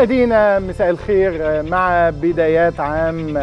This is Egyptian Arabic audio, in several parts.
مشاهدينا مساء الخير مع بدايات عام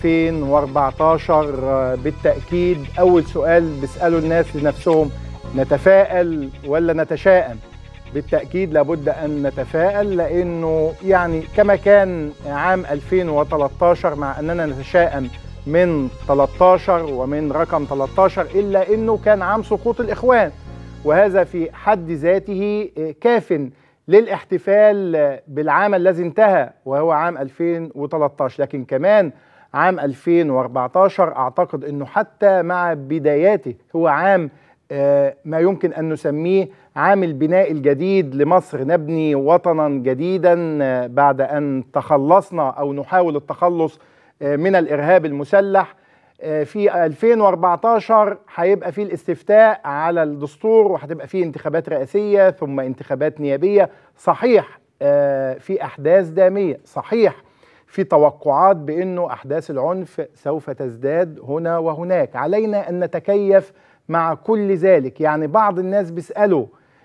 2014 بالتأكيد أول سؤال بيسأله الناس لنفسهم نتفائل ولا نتشائم بالتأكيد لابد أن نتفائل لأنه يعني كما كان عام 2013 مع أننا نتشائم من 13 ومن رقم 13 إلا أنه كان عام سقوط الإخوان وهذا في حد ذاته كاف للاحتفال بالعام الذي انتهى وهو عام 2013 لكن كمان عام 2014 اعتقد انه حتى مع بداياته هو عام ما يمكن ان نسميه عام البناء الجديد لمصر نبني وطنا جديدا بعد ان تخلصنا او نحاول التخلص من الارهاب المسلح في 2014 هيبقى في الاستفتاء على الدستور وهتبقى في انتخابات رئاسيه ثم انتخابات نيابيه صحيح في احداث داميه صحيح في توقعات بانه احداث العنف سوف تزداد هنا وهناك علينا ان نتكيف مع كل ذلك يعني بعض الناس بيسالوا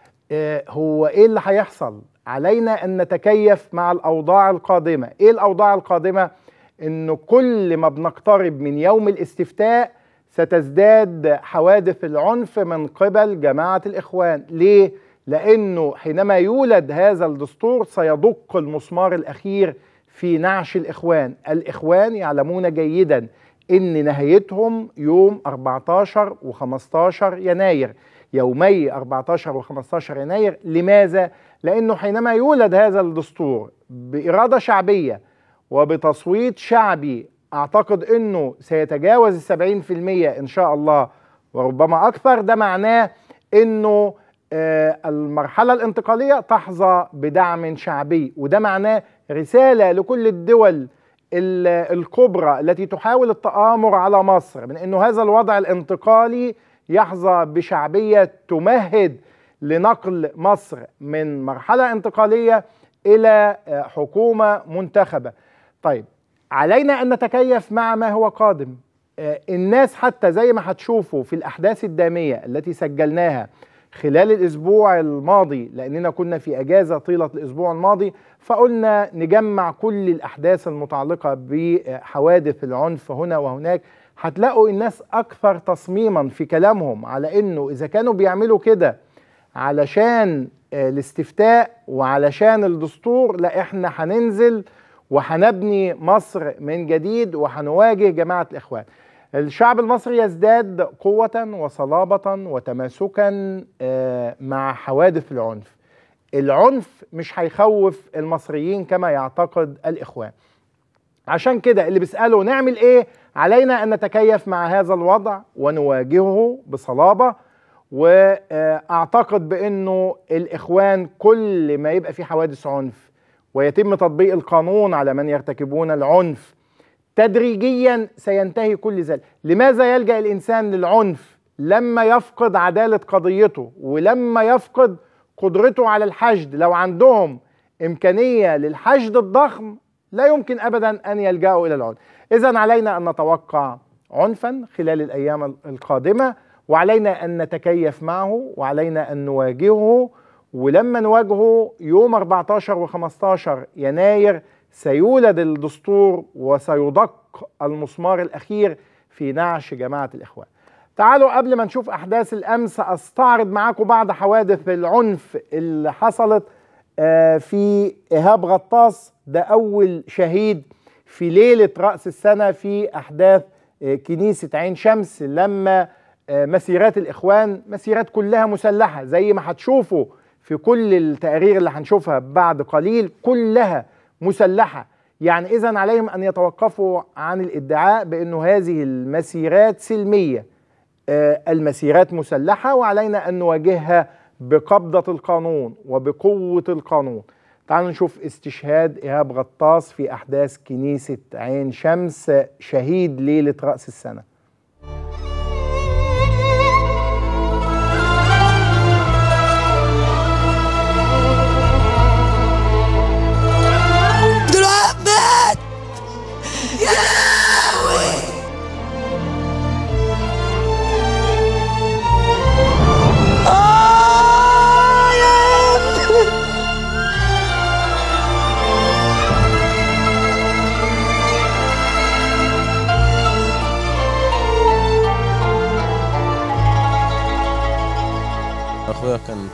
هو ايه اللي هيحصل علينا ان نتكيف مع الاوضاع القادمه ايه الاوضاع القادمه انه كل ما بنقترب من يوم الاستفتاء ستزداد حوادث العنف من قبل جماعه الاخوان ليه لانه حينما يولد هذا الدستور سيدق المسمار الاخير في نعش الاخوان الاخوان يعلمون جيدا ان نهايتهم يوم 14 و15 يناير يومي 14 و15 يناير لماذا لانه حينما يولد هذا الدستور باراده شعبيه وبتصويت شعبي اعتقد انه سيتجاوز السبعين في المية ان شاء الله وربما اكثر ده معناه انه آه المرحلة الانتقالية تحظى بدعم شعبي وده معناه رسالة لكل الدول الكبرى التي تحاول التآمر على مصر من انه هذا الوضع الانتقالي يحظى بشعبية تمهد لنقل مصر من مرحلة انتقالية الى حكومة منتخبة طيب علينا ان نتكيف مع ما هو قادم الناس حتى زي ما هتشوفوا في الاحداث الداميه التي سجلناها خلال الاسبوع الماضي لاننا كنا في اجازه طيله الاسبوع الماضي فقلنا نجمع كل الاحداث المتعلقه بحوادث العنف هنا وهناك هتلاقوا الناس اكثر تصميما في كلامهم على انه اذا كانوا بيعملوا كده علشان الاستفتاء وعلشان الدستور لا احنا هننزل وهنبني مصر من جديد وهنواجه جماعة الإخوان الشعب المصري يزداد قوة وصلابة وتماسكا مع حوادث العنف العنف مش هيخوف المصريين كما يعتقد الإخوان عشان كده اللي بيسألوا نعمل إيه علينا أن نتكيف مع هذا الوضع ونواجهه بصلابة واعتقد بانه الاخوان كل ما يبقى في حوادث عنف ويتم تطبيق القانون على من يرتكبون العنف تدريجيا سينتهي كل ذلك لماذا يلجا الانسان للعنف لما يفقد عداله قضيته ولما يفقد قدرته على الحشد لو عندهم امكانيه للحشد الضخم لا يمكن ابدا ان يلجاوا الى العنف اذا علينا ان نتوقع عنفا خلال الايام القادمه وعلينا ان نتكيف معه وعلينا ان نواجهه ولما نواجهه يوم 14 و15 يناير سيولد الدستور وسيدق المسمار الاخير في نعش جماعه الاخوان. تعالوا قبل ما نشوف احداث الامس استعرض معاكم بعض حوادث العنف اللي حصلت في ايهاب غطاس ده اول شهيد في ليله راس السنه في احداث كنيسه عين شمس لما مسيرات الاخوان مسيرات كلها مسلحه زي ما هتشوفوا في كل التقارير اللي هنشوفها بعد قليل كلها مسلحه يعني اذا عليهم ان يتوقفوا عن الادعاء بانه هذه المسيرات سلميه آه المسيرات مسلحه وعلينا ان نواجهها بقبضه القانون وبقوه القانون تعالوا نشوف استشهاد ايهاب غطاس في احداث كنيسه عين شمس شهيد ليله راس السنه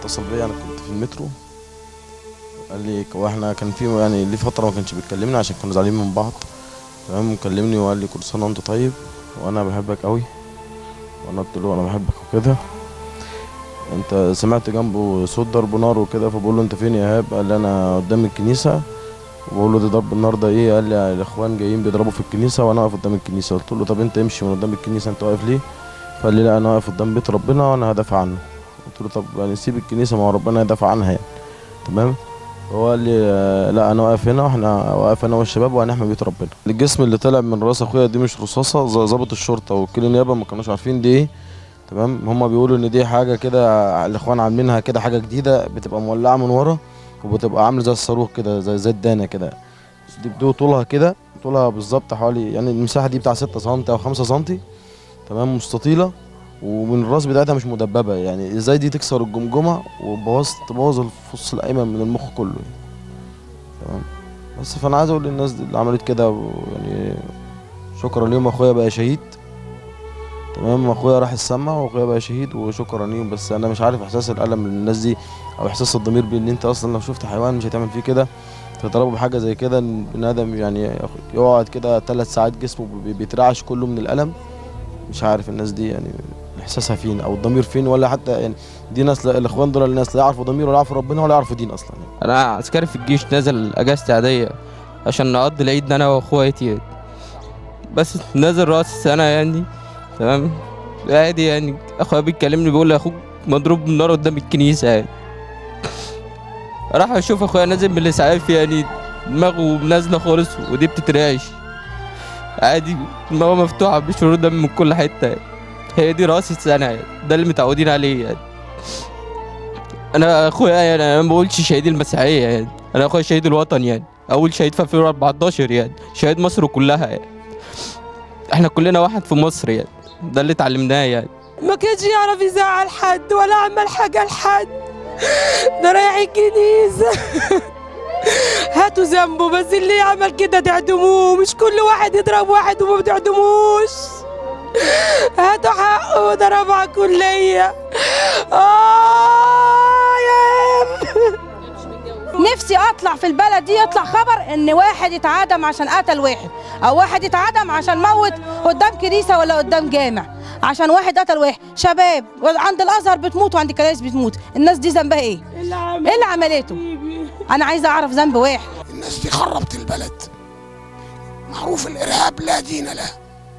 اتصل بيا انا كنت في المترو قال لي هو احنا كان في يعني ليه فتره ما كانش بيكلمني عشان كنا زعلانين من بعض تمام كلمني وقال لي كل سنه وانت طيب وانا بحبك قوي وانا قلت له انا بحبك وكده انت سمعت جنبه صوت ضرب نار وكده فبقول له انت فين يا ايهاب قال لي انا قدام الكنيسه وبقول له ده ضرب النار ده ايه قال لي الاخوان جايين بيضربوا في الكنيسه وانا واقف قدام الكنيسه قلت له طب انت امشي من قدام الكنيسه انت واقف ليه فقال لي لا انا واقف قدام بيت ربنا وانا هدافع عنه قلت له طب يعني سيب الكنيسه ما هو ربنا يدافع عنها يعني تمام هو قال لي آه، لا انا واقف هنا واحنا واقف انا والشباب وهنحمي بيت ربنا الجسم اللي طلع من راس اخويا دي مش رصاصه ز- ظابط الشرطه وكيل النيابه ما كانوش عارفين دي ايه تمام هما بيقولوا ان دي حاجه كده الاخوان عاملينها كده حاجه جديده بتبقى مولعه من ورا وبتبقى عامله زي الصاروخ كده زي زي الدانه كده دي بدو طولها كده طولها بالظبط حوالي يعني المساحه دي بتاع 6 سم او 5 سم تمام مستطيله ومن الراس بتاعتها مش مدببه يعني ازاي دي تكسر الجمجمه وتبوظ تبوظ الفص الايمن من المخ كله تمام بس فانا عايز اقول للناس دي اللي عملت كده و- يعني شكرا ليهم اخويا بقى شهيد تمام اخويا راح السما واخويا بقى شهيد وشكرا ليهم بس انا مش عارف احساس الالم للناس دي او احساس الضمير بان انت اصلا لو شفت حيوان مش هتعمل فيه كده تضربه بحاجه زي كده إن البني ادم يعني يقعد كده ثلاث ساعات جسمه بي- بيترعش كله من الالم مش عارف الناس دي يعني احساسها فين او الضمير فين ولا حتى يعني دي ناس لا- الاخوان دول الناس لا يعرفوا ضمير ولا يعرفوا ربنا ولا يعرفوا دين اصلا يعني. انا عسكري في الجيش نازل اجازتي عاديه عشان نقضي العيد انا واخواتي بس نازل راس السنه يعني تمام عادي يعني اخويا بيكلمني بيقول لي اخوك مضروب بالنار قدام الكنيسه يعني راح اشوف اخويا نازل من الاسعاف يعني دماغه نازله خالص ودي بتترعش عادي دماغه مفتوحه بشرور دم من كل حته يعني. هي دي راس السنه يعني ده اللي متعودين عليه يعني انا اخويا يعني انا ما بقولش شهيد المسيحيه يعني انا اخويا شهيد الوطن يعني اول شهيد في 2014 يعني شهيد مصر كلها يعني احنا كلنا واحد في مصر يعني ده اللي اتعلمناه يعني ما كانش يعرف يزعل حد ولا عمل حاجة لحد ده رايح الكنيسة هاتوا ذنبه بس اللي يعمل كده تعدموه مش كل واحد يضرب واحد وما بتعدموش هاتوا حقه وضربوا على الكلية آه يا نفسي اطلع في البلد دي يطلع خبر ان واحد اتعدم عشان قتل واحد او واحد اتعدم عشان موت قدام كنيسه ولا قدام جامع عشان واحد قتل واحد شباب عند الازهر بتموت وعند الكنائس بتموت الناس دي ذنبها ايه ايه اللي عملته انا عايزه اعرف ذنب واحد الناس دي خربت البلد معروف الارهاب لا دين له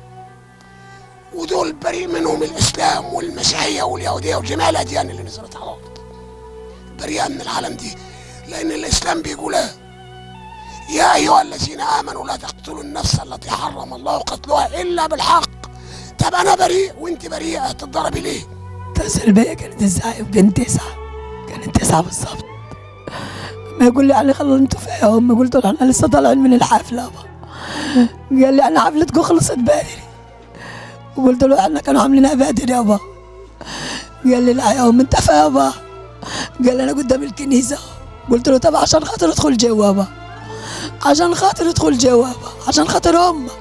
ودول بريء منهم الاسلام والمسيحيه واليهوديه وجميع الاديان اللي نزلت على الارض بريئه من العالم دي لان الاسلام بيقول إيه؟ يا ايها الذين امنوا لا تقتلوا النفس التي حرم الله قتلها الا بالحق طب انا بريء وانت بريئه تتضربي ليه اتصل بيا كانت الساعة يمكن تسعة كانت تسعة بالظبط ما يقول لي علي خلوا انتوا فيها هم قلت له احنا لسه طالعين من الحفلة يابا قال لي انا حفلتكم خلصت بدري وقلت له احنا كانوا عاملينها بدري يابا قال لي لا يا ام انت فيها يابا قال لي انا قدام الكنيسة قلت له طب عشان خاطر ادخل جوا يابا عشان خاطر ادخل جوا يابا عشان خاطر امك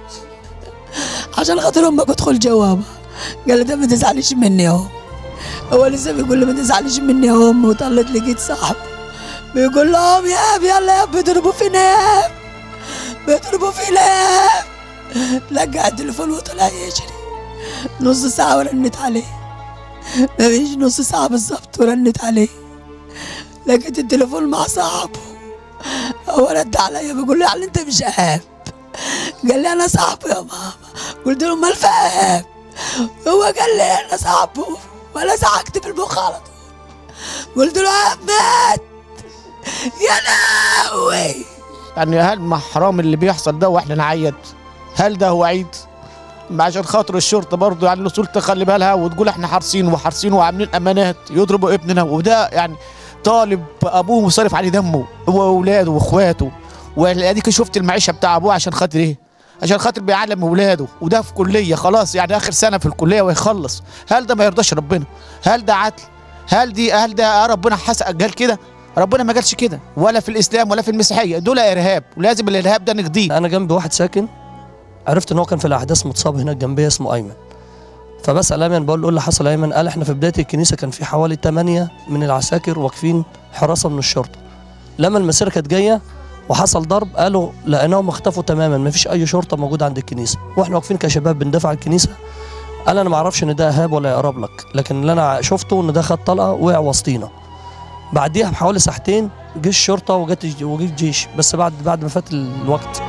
عشان خاطر امك ادخل جوا يابا قال لي ده ما تزعليش مني يا ام هو لسه بيقول لي ما تزعليش مني يا ام وطلت لقيت صاحبه بيقول لهم يا اب يلا يا اب بيضربوا فينا يا اب بيضربوا فينا يا اب لقى التليفون وطلع يجري نص ساعة ورنت عليه ما فيش نص ساعة بالظبط ورنت عليه لقيت التليفون مع صاحبه هو رد عليا بيقول لي يعني انت مش اب قال لي انا صاحبه يا ماما قلت له مال فاب هو قال لي انا صاحبه ولا زعقت في المخ على طول قلت له يا مات يا لهوي يعني هل مع حرام اللي بيحصل ده واحنا نعيد هل ده هو عيد ما عشان خاطر الشرطه برضه يعني الرسول تخلي بالها وتقول احنا حارسين وحارسين وعاملين امانات يضربوا ابننا وده يعني طالب ابوه وصرف عليه دمه هو واولاده واخواته واديك شفت المعيشه بتاع ابوه عشان خاطر ايه عشان خاطر بيعلم اولاده وده في كليه خلاص يعني اخر سنه في الكليه ويخلص هل ده ما يرضاش ربنا هل ده عدل هل دي هل ده ربنا حس قال كده ربنا ما قالش كده ولا في الاسلام ولا في المسيحيه دول ارهاب ولازم الارهاب ده نقضيه انا جنبي واحد ساكن عرفت ان هو كان في الاحداث متصاب هناك جنبي اسمه ايمن فبسال ايمن بقول له ايه اللي حصل يا ايمن قال احنا في بدايه الكنيسه كان في حوالي 8 من العساكر واقفين حراسه من الشرطه لما المسيره كانت جايه وحصل ضرب قالوا لقيناهم اختفوا تماما ما فيش اي شرطه موجوده عند الكنيسه واحنا واقفين كشباب بندافع عن الكنيسه قال انا ما اعرفش ان ده ارهاب ولا يقرب لك لكن اللي انا شفته ان ده خد طلقه وقع وسطينا بعديها بحوالي ساعتين جه الشرطه وجت وجه الجيش بس بعد بعد ما فات الوقت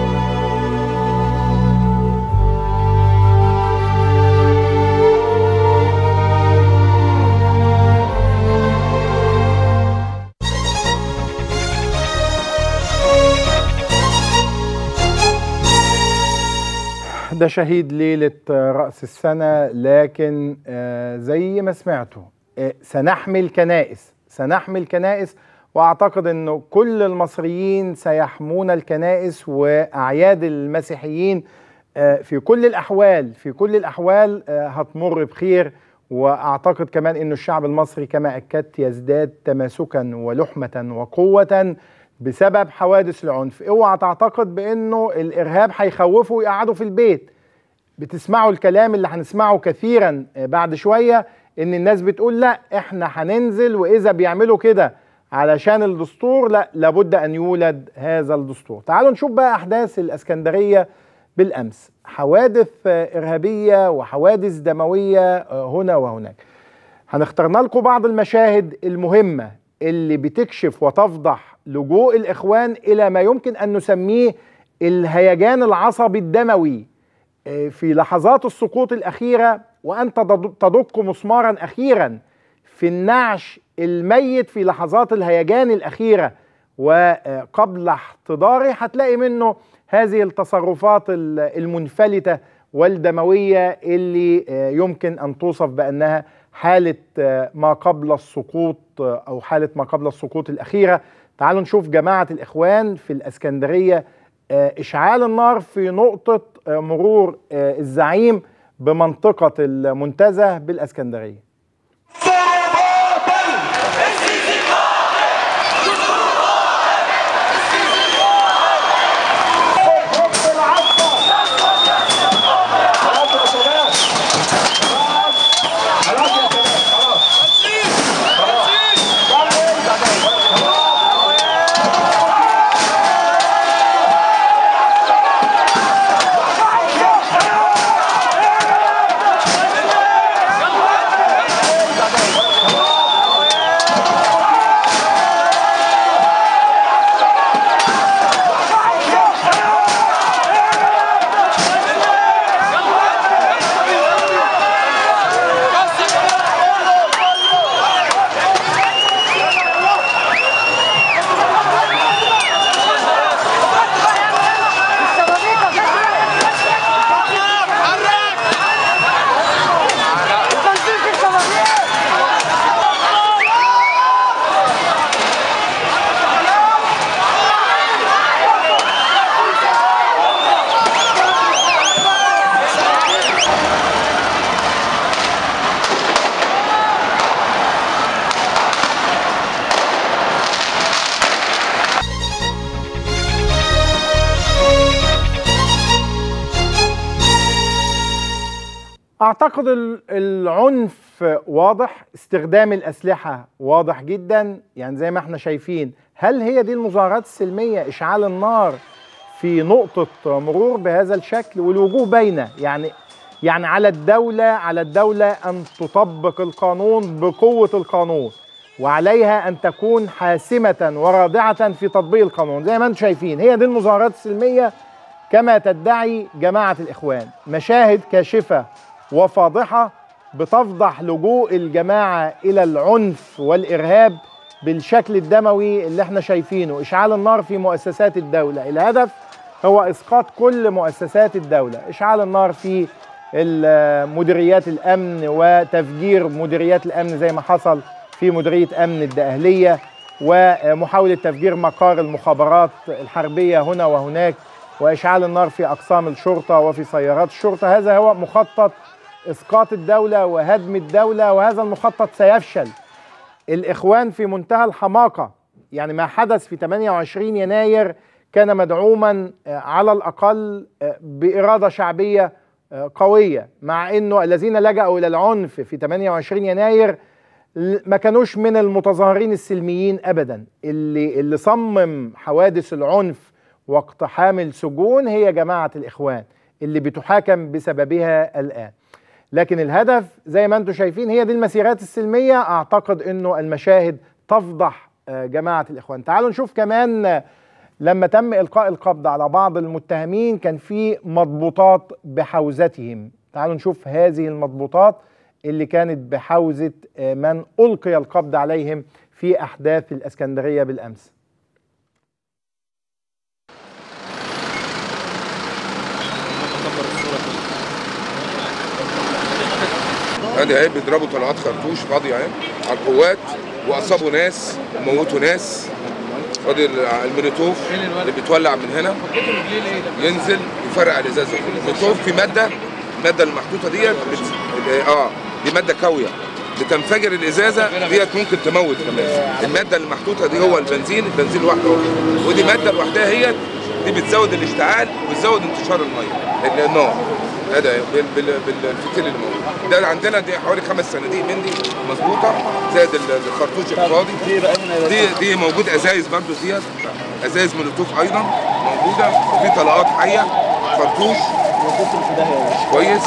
ده شهيد ليلة رأس السنة لكن آه، زي ما سمعتوا آه، سنحمي الكنائس سنحمي الكنائس وأعتقد أنه كل المصريين سيحمون الكنائس وأعياد المسيحيين آه، في كل الأحوال في كل الأحوال آه، هتمر بخير وأعتقد كمان أنه الشعب المصري كما أكدت يزداد تماسكا ولحمة وقوة بسبب حوادث العنف اوعى تعتقد بانه الارهاب هيخوفه ويقعده في البيت بتسمعوا الكلام اللي هنسمعه كثيرا بعد شويه ان الناس بتقول لا احنا هننزل واذا بيعملوا كده علشان الدستور لا لابد ان يولد هذا الدستور تعالوا نشوف بقى احداث الاسكندريه بالامس حوادث ارهابيه وحوادث دمويه هنا وهناك هنختارنا لكم بعض المشاهد المهمه اللي بتكشف وتفضح لجوء الاخوان الى ما يمكن ان نسميه الهيجان العصبي الدموي في لحظات السقوط الاخيره وانت تدق مسمارا اخيرا في النعش الميت في لحظات الهيجان الاخيره وقبل احتضاره هتلاقي منه هذه التصرفات المنفلته والدمويه اللي يمكن ان توصف بانها حاله ما قبل السقوط او حاله ما قبل السقوط الاخيره تعالوا نشوف جماعه الاخوان في الاسكندريه اشعال النار في نقطه مرور الزعيم بمنطقه المنتزه بالاسكندريه اعتقد العنف واضح استخدام الاسلحه واضح جدا يعني زي ما احنا شايفين هل هي دي المظاهرات السلميه اشعال النار في نقطه مرور بهذا الشكل والوجوه باينه يعني يعني على الدوله على الدوله ان تطبق القانون بقوه القانون وعليها ان تكون حاسمه ورادعه في تطبيق القانون زي ما انتم شايفين هي دي المظاهرات السلميه كما تدعي جماعه الاخوان مشاهد كاشفه وفاضحة بتفضح لجوء الجماعة إلى العنف والإرهاب بالشكل الدموي اللي احنا شايفينه إشعال النار في مؤسسات الدولة الهدف هو إسقاط كل مؤسسات الدولة إشعال النار في مديريات الأمن وتفجير مديريات الأمن زي ما حصل في مديرية أمن الدقهلية ومحاولة تفجير مقار المخابرات الحربية هنا وهناك وإشعال النار في أقسام الشرطة وفي سيارات الشرطة هذا هو مخطط اسقاط الدوله وهدم الدوله وهذا المخطط سيفشل الاخوان في منتهى الحماقه يعني ما حدث في 28 يناير كان مدعوما على الاقل باراده شعبيه آه، قويه مع انه الذين لجأوا الى العنف في 28 يناير ل- ما كانوش من المتظاهرين السلميين ابدا اللي اللي صمم حوادث العنف واقتحام السجون هي جماعه الاخوان اللي بتحاكم بسببها الان لكن الهدف زي ما انتم شايفين هي دي المسيرات السلميه اعتقد انه المشاهد تفضح آه، جماعه الاخوان تعالوا نشوف كمان آه، لما تم القاء القبض على بعض المتهمين كان في مضبوطات بحوزتهم تعالوا نشوف هذه المضبوطات اللي كانت بحوزه آه، من القي القبض عليهم في احداث الاسكندريه بالامس ادي اهي بيضربوا طلقات خرطوش فاضيه اهي على القوات واصابوا ناس وموتوا ناس ادي ال- المولوتوف اللي بيتولع من هنا ينزل يفرقع الازازه المولوتوف في ماده الماده المحطوطه ديت بت... اه دي ماده كاويه بتنفجر الازازه ديت ممكن تموت كمان الماده المحطوطه دي هو البنزين البنزين لوحده اهو ودي ماده لوحدها هي دي بتزود الاشتعال وبتزود انتشار الميه النار هذا بال- بال- بالفتيل اللي موجود ده عندنا دي حوالي خمس صناديق من دي مظبوطه زائد ال- الخرطوش الفاضي دي دي موجود ازايز برضو ديت ازايز مولوتوف ايضا موجوده وفي طلقات حيه خرطوش كويس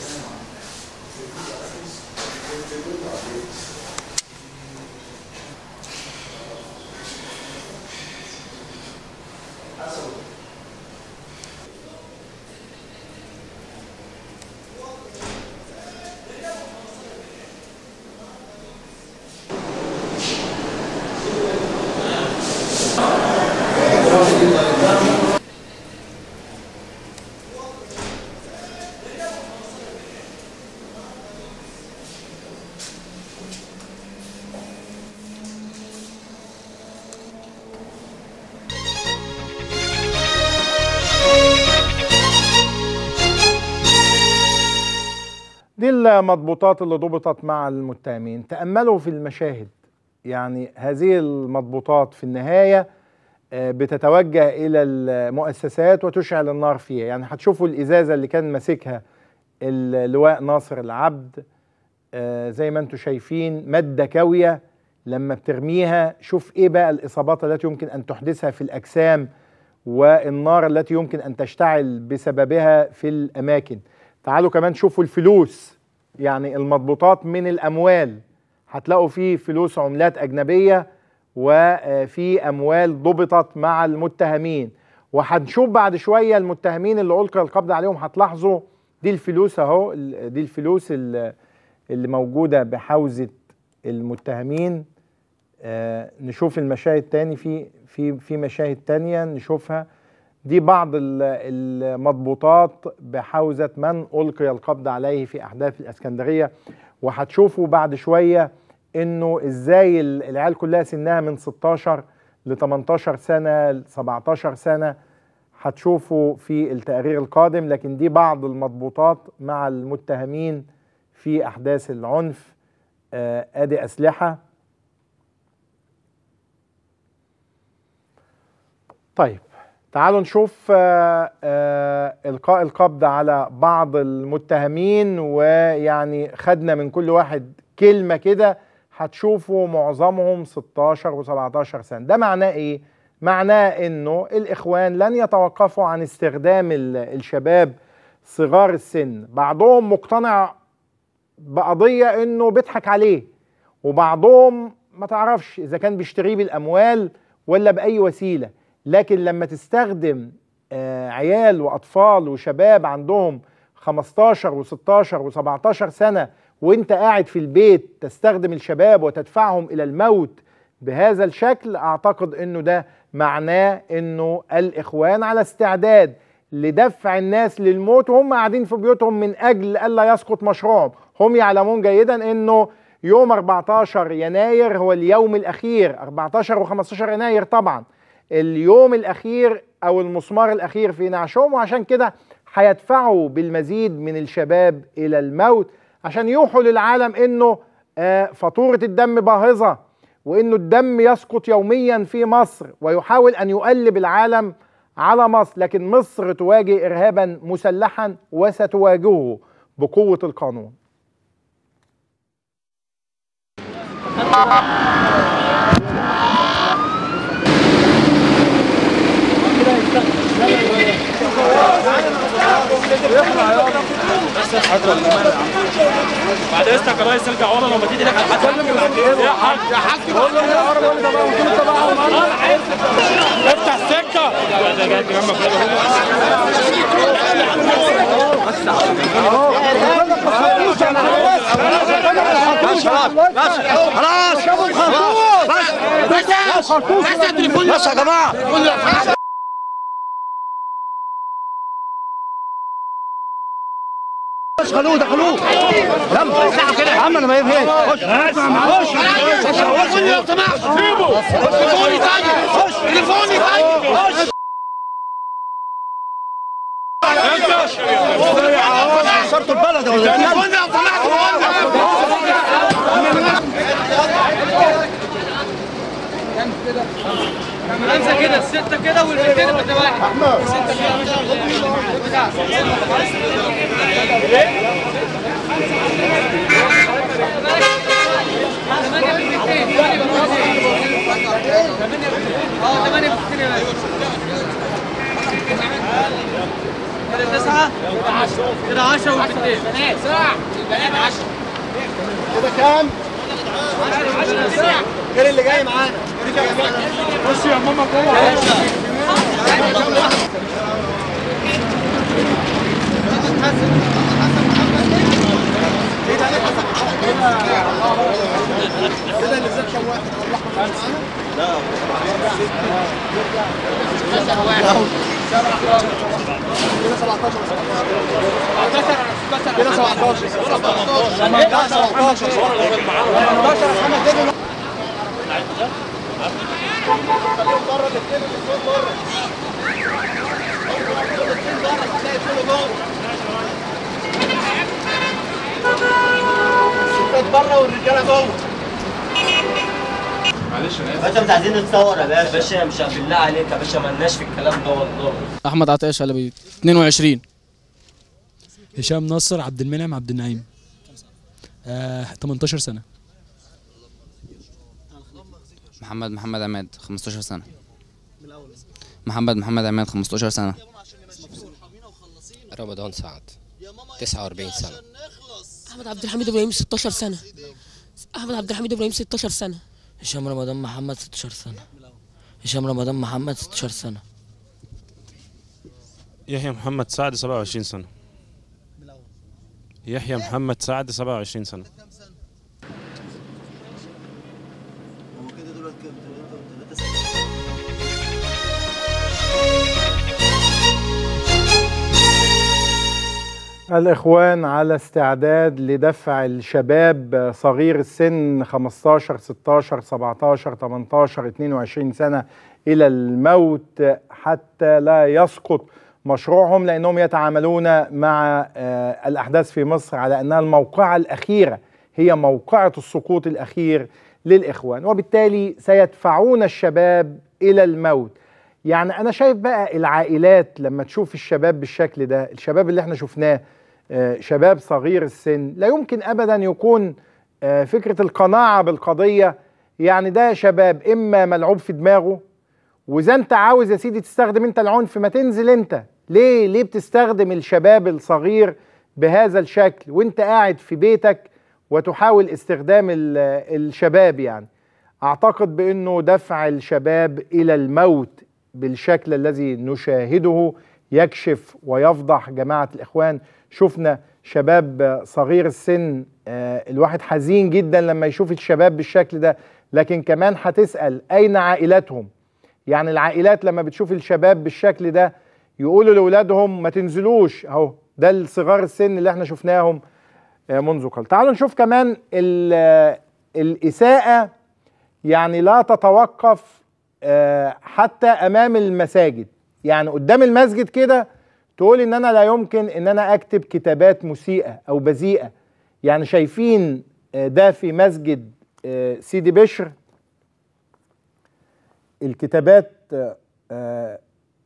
دي المضبوطات اللي ضبطت مع المتهمين تأملوا في المشاهد يعني هذه المضبوطات في النهاية آه، بتتوجه إلى المؤسسات وتشعل النار فيها يعني هتشوفوا الإزازة اللي كان ماسكها اللواء ناصر العبد آه، زي ما انتم شايفين مادة كاوية لما بترميها شوف ايه بقى الإصابات التي يمكن أن تحدثها في الأجسام والنار التي يمكن أن تشتعل بسببها في الأماكن تعالوا كمان شوفوا الفلوس يعني المضبوطات من الأموال هتلاقوا فيه فلوس عملات أجنبية وفي أموال ضبطت مع المتهمين وهنشوف بعد شوية المتهمين اللي ألقي القبض عليهم هتلاحظوا دي الفلوس أهو ال- دي الفلوس ال- اللي موجودة بحوزة المتهمين آه، نشوف المشاهد تاني في في في مشاهد تانية نشوفها دي بعض ال- المضبوطات بحوزة من ألقي القبض عليه في أحداث الإسكندرية وهتشوفوا بعد شوية إنه إزاي ال- العيال كلها سنها من 16 ل 18 سنة ل 17 سنة هتشوفوا في التقرير القادم لكن دي بعض المضبوطات مع المتهمين في أحداث العنف آه، أدي أسلحة طيب تعالوا نشوف آه، آه، إلقاء القبض على بعض المتهمين ويعني خدنا من كل واحد كلمة كده هتشوفوا معظمهم 16 و17 سنة ده معناه إيه؟ معناه إنه الإخوان لن يتوقفوا عن استخدام ال- الشباب صغار السن بعضهم مقتنع بقضية إنه بيضحك عليه وبعضهم ما تعرفش إذا كان بيشتريه بالأموال ولا بأي وسيلة لكن لما تستخدم آه، عيال وأطفال وشباب عندهم 15 و16 و17 سنة وانت قاعد في البيت تستخدم الشباب وتدفعهم إلى الموت بهذا الشكل أعتقد أنه ده معناه أنه الإخوان على استعداد لدفع الناس للموت وهم قاعدين في بيوتهم من أجل ألا يسقط مشروعهم هم يعلمون جيدا أنه يوم 14 يناير هو اليوم الأخير 14 و15 يناير طبعا اليوم الأخير أو المسمار الأخير في نعشهم وعشان كده هيدفعوا بالمزيد من الشباب إلى الموت عشان يوحوا للعالم إنه آه، فاتورة الدم باهظة وإنه الدم يسقط يوميا في مصر ويحاول أن يقلب العالم على مصر لكن مصر تواجه ارهابا مسلحا وستواجهه بقوه القانون بعد اذنك يا ريس ارجع ورا لما تيجي لك يا حاج يا حاج قول له يا ورا اللي تبعهم كله تبعهم افتح السكه بس يا جماعه دخلوه دخلوه يلا كده يا عم انا ما يفهم خش خش خش لو سمحت سيبه تليفوني طيب خش تليفوني طيب خش صرت البلد يا ولد تليفوني لو سمحت خمسه كده السته كده والبنتين اللي واحد سته اه 8 بالبنتين يا كده تسعة كده 10 والبنتين بنات ساعة البنات 10 كده كام؟ غير اللي جاي معانا خش يا ماما جوه كده اللي زاد كام واحد لا كده 17 كده 17 لا 17 الستات بره والرجاله جوه باشا مش عايزين نتصور يا باشا باشا مش بالله عليك يا باشا مالناش في الكلام ده والله احمد عطيه شلبي 22 هشام نصر عبد المنعم عبد النعيم آه 18 سنه محمد محمد عماد 15 سنة محمد محمد عماد 15 سنة رمضان سعد 49 سنة احمد عبد الحميد ابراهيم 16 سنه احمد عبد الحميد ابراهيم 16 سنه هشام رمضان محمد 16 سنة هشام رمضان محمد 16 سنة يحيى محمد سعد 27 سنة يحيى محمد سعد 27 سنة الإخوان على استعداد لدفع الشباب صغير السن 15 16 17 18 22 سنة إلى الموت حتى لا يسقط مشروعهم لأنهم يتعاملون مع آه، الأحداث في مصر على أنها الموقعة الأخيرة هي موقعة السقوط الأخير للإخوان وبالتالي سيدفعون الشباب إلى الموت يعني أنا شايف بقى العائلات لما تشوف الشباب بالشكل ده الشباب اللي احنا شفناه آه، شباب صغير السن لا يمكن ابدا يكون آه، فكره القناعه بالقضيه يعني ده شباب اما ملعوب في دماغه واذا انت عاوز يا سيدي تستخدم انت العنف ما تنزل انت ليه ليه بتستخدم الشباب الصغير بهذا الشكل وانت قاعد في بيتك وتحاول استخدام ال- الشباب يعني اعتقد بانه دفع الشباب الى الموت بالشكل الذي نشاهده يكشف ويفضح جماعه الاخوان شفنا شباب صغير السن آه، الواحد حزين جدا لما يشوف الشباب بالشكل ده لكن كمان هتسال اين عائلاتهم يعني العائلات لما بتشوف الشباب بالشكل ده يقولوا لاولادهم ما تنزلوش اهو ده الصغار السن اللي احنا شفناهم آه، منذ قليل تعالوا نشوف كمان ال- آه، الاساءه يعني لا تتوقف آه، حتى امام المساجد يعني قدام المسجد كده تقول ان انا لا يمكن ان انا اكتب كتابات مسيئه او بذيئه يعني شايفين آه، ده في مسجد آه، سيدي بشر الكتابات آه، آه،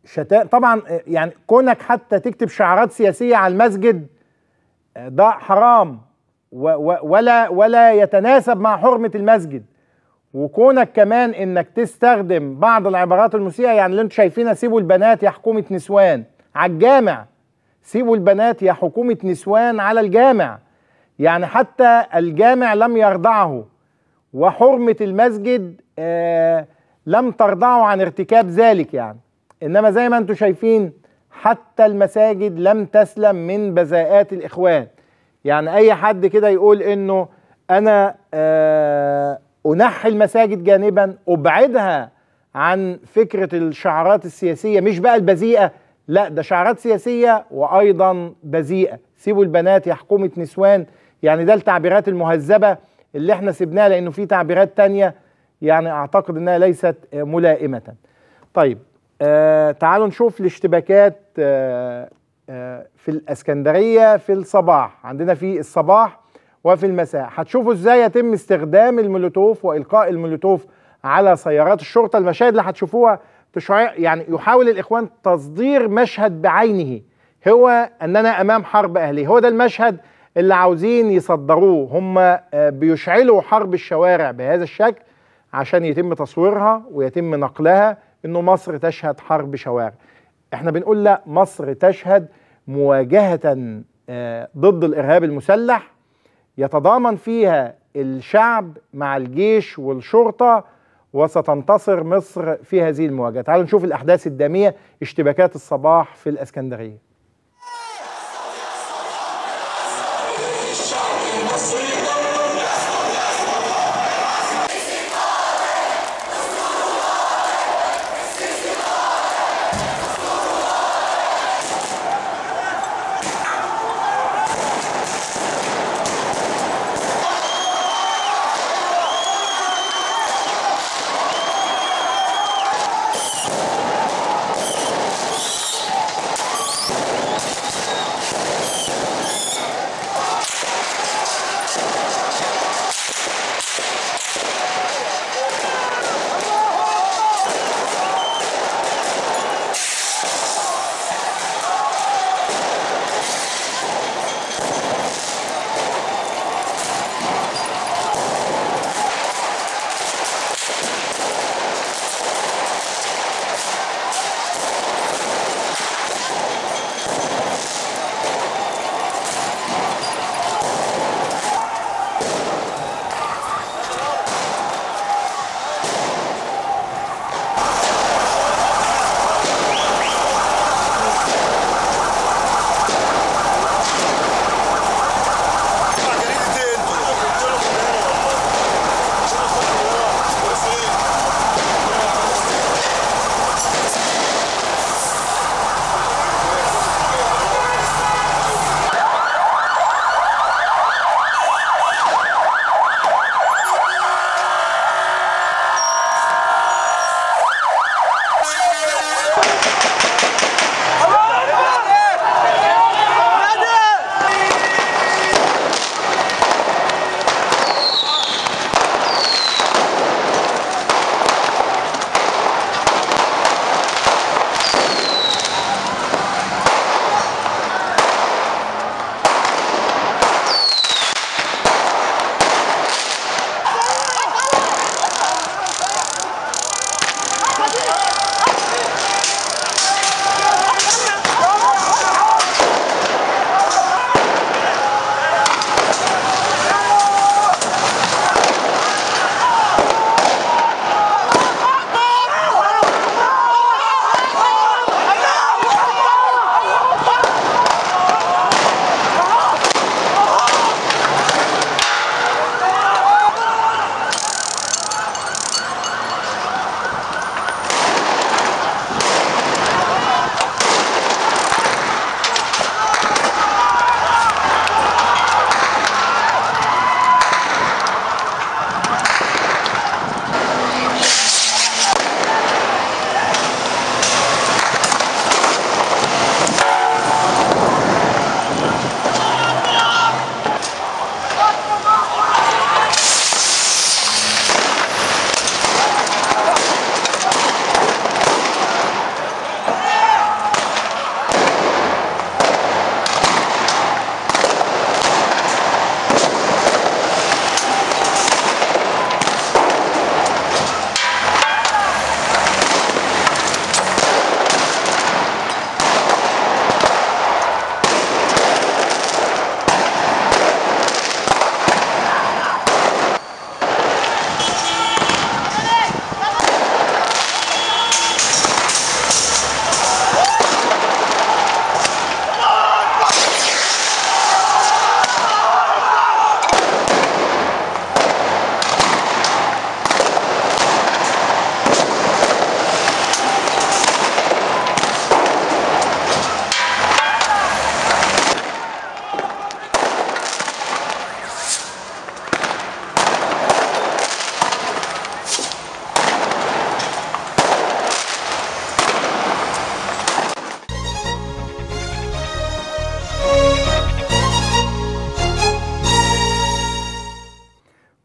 شتائم طبعا آه، يعني كونك حتى تكتب شعارات سياسيه على المسجد آه، ده حرام و و ولا ولا يتناسب مع حرمه المسجد وكونك كمان انك تستخدم بعض العبارات المسيئه يعني اللي انتم شايفينها سيبوا البنات يا حكومه نسوان على الجامع سيبوا البنات يا حكومه نسوان على الجامع يعني حتى الجامع لم يرضعه وحرمه المسجد آه لم ترضعه عن ارتكاب ذلك يعني انما زي ما انتم شايفين حتى المساجد لم تسلم من بذاءات الاخوان يعني اي حد كده يقول انه انا آه انحي المساجد جانبا ابعدها عن فكره الشعارات السياسيه مش بقى البذيئه لا ده شعارات سياسيه وايضا بذيئه سيبوا البنات يا حكومه نسوان يعني ده التعبيرات المهذبه اللي احنا سيبناها لانه في تعبيرات تانية يعني اعتقد انها ليست آه، ملائمه طيب آه تعالوا نشوف الاشتباكات آه آه في الاسكندريه في الصباح عندنا في الصباح وفي المساء هتشوفوا ازاي يتم استخدام المولوتوف والقاء المولوتوف على سيارات الشرطه المشاهد اللي هتشوفوها تشعر يعني يحاول الاخوان تصدير مشهد بعينه هو اننا امام حرب اهليه هو ده المشهد اللي عاوزين يصدروه هم آه، بيشعلوا حرب الشوارع بهذا الشكل عشان يتم تصويرها ويتم نقلها انه مصر تشهد حرب شوارع احنا بنقول لا مصر تشهد مواجهة آه، ضد الارهاب المسلح يتضامن فيها الشعب مع الجيش والشرطة وستنتصر مصر في هذه المواجهة تعالوا نشوف الأحداث الدامية اشتباكات الصباح في الأسكندرية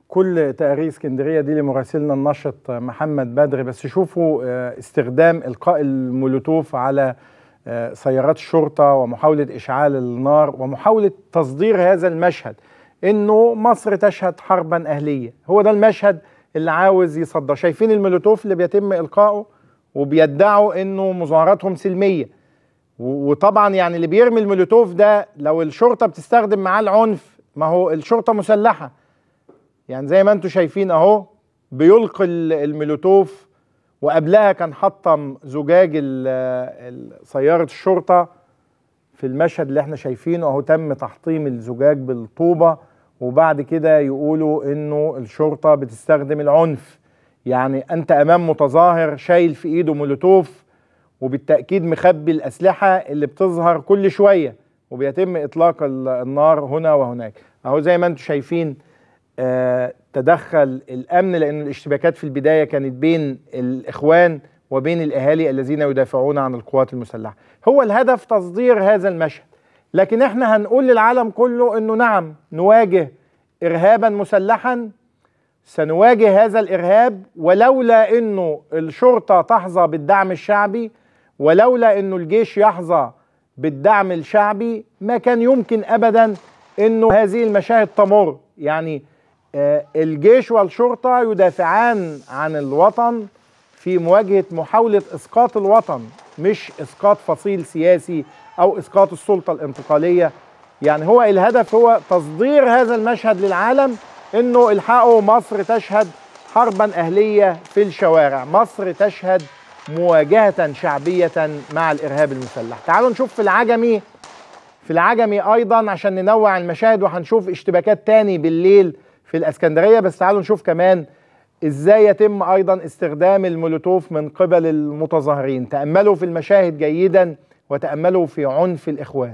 كل تقارير اسكندريه دي لمراسلنا النشط محمد بدر بس شوفوا آه، استخدام القاء المولوتوف على آه، سيارات الشرطه ومحاوله اشعال النار ومحاوله تصدير هذا المشهد انه مصر تشهد حربا اهليه هو ده المشهد اللي عاوز يصدر شايفين المولوتوف اللي بيتم القائه وبيدعوا انه مظاهراتهم سلميه و- وطبعا يعني اللي بيرمي المولوتوف ده لو الشرطه بتستخدم معاه العنف ما هو الشرطه مسلحه يعني زي ما انتم شايفين اهو بيلقي ال- المولوتوف وقبلها كان حطم زجاج ال- ال- سياره الشرطه في المشهد اللي احنا شايفينه اهو تم تحطيم الزجاج بالطوبه وبعد كده يقولوا انه الشرطه بتستخدم العنف يعني انت امام متظاهر شايل في ايده مولوتوف وبالتاكيد مخبي الاسلحه اللي بتظهر كل شويه وبيتم اطلاق ال- النار هنا وهناك اهو زي ما انتم شايفين آه، تدخل الامن لان الاشتباكات في البدايه كانت بين الاخوان وبين الاهالي الذين يدافعون عن القوات المسلحه هو الهدف تصدير هذا المشهد لكن احنا هنقول للعالم كله انه نعم نواجه ارهابا مسلحا سنواجه هذا الارهاب ولولا انه الشرطه تحظى بالدعم الشعبي ولولا انه الجيش يحظى بالدعم الشعبي ما كان يمكن ابدا انه هذه المشاهد تمر يعني آه، الجيش والشرطه يدافعان عن الوطن في مواجهه محاوله اسقاط الوطن مش اسقاط فصيل سياسي او اسقاط السلطه الانتقاليه يعني هو الهدف هو تصدير هذا المشهد للعالم انه الحقوا مصر تشهد حربا اهليه في الشوارع مصر تشهد مواجهه شعبيه مع الارهاب المسلح تعالوا نشوف في العجمي في العجمي ايضا عشان ننوع المشاهد وهنشوف اشتباكات تاني بالليل في الاسكندريه بس تعالوا نشوف كمان ازاي يتم ايضا استخدام المولوتوف من قبل المتظاهرين تاملوا في المشاهد جيدا وتاملوا في عنف الاخوان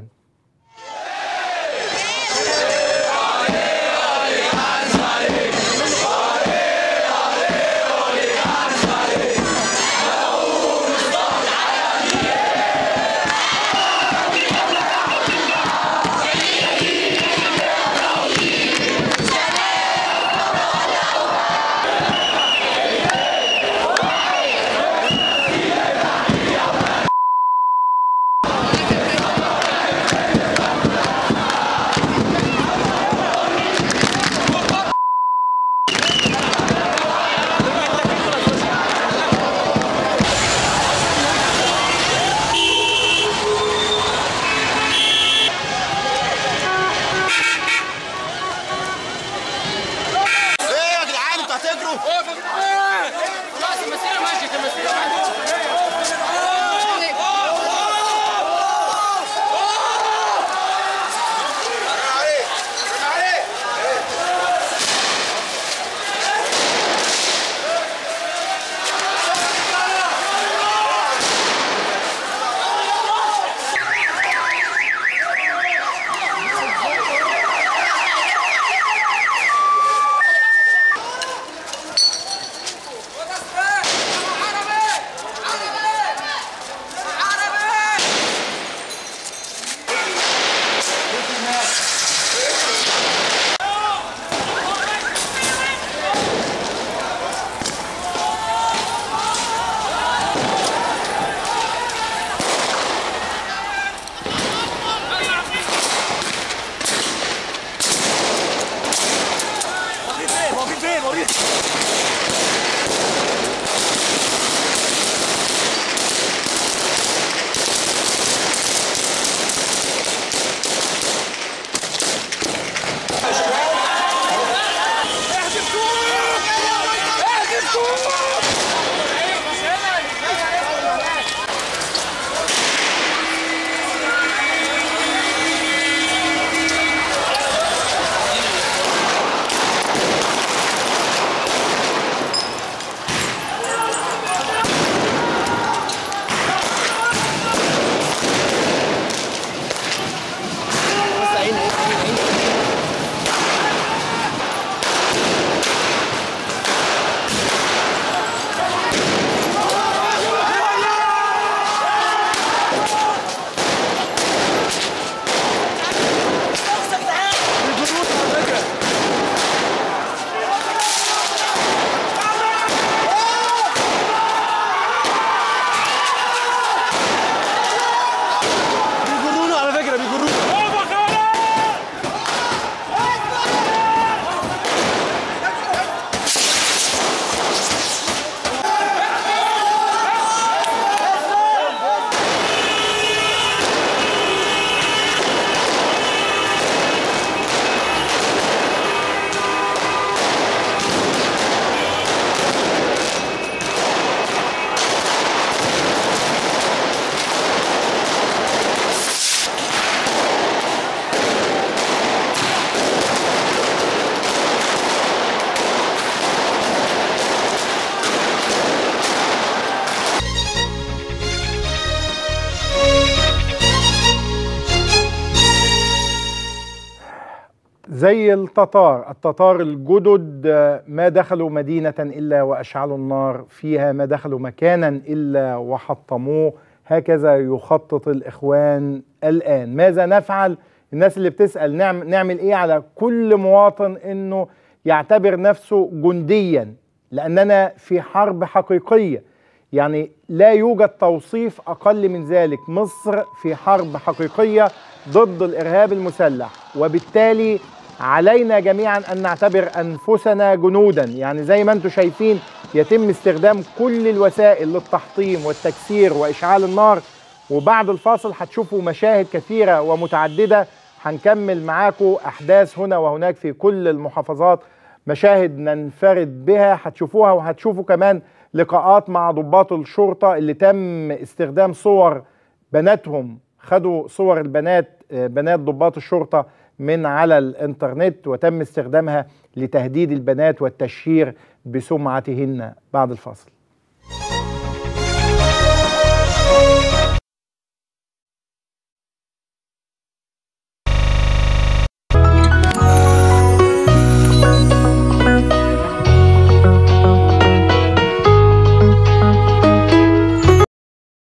زي التتار التتار الجدد آه، ما دخلوا مدينة إلا وأشعلوا النار فيها ما دخلوا مكانا إلا وحطموه هكذا يخطط الإخوان الآن ماذا نفعل الناس اللي بتسأل نعم نعمل إيه على كل مواطن إنه يعتبر نفسه جنديا لأننا في حرب حقيقية يعني لا يوجد توصيف أقل من ذلك مصر في حرب حقيقية ضد الإرهاب المسلح وبالتالي علينا جميعا أن نعتبر أنفسنا جنودا يعني زي ما أنتم شايفين يتم استخدام كل الوسائل للتحطيم والتكسير وإشعال النار وبعد الفاصل هتشوفوا مشاهد كثيرة ومتعددة هنكمل معاكم أحداث هنا وهناك في كل المحافظات مشاهد ننفرد بها هتشوفوها وهتشوفوا كمان لقاءات مع ضباط الشرطة اللي تم استخدام صور بناتهم خدوا صور البنات آه، بنات ضباط الشرطة من على الانترنت وتم استخدامها لتهديد البنات والتشهير بسمعتهن بعد الفاصل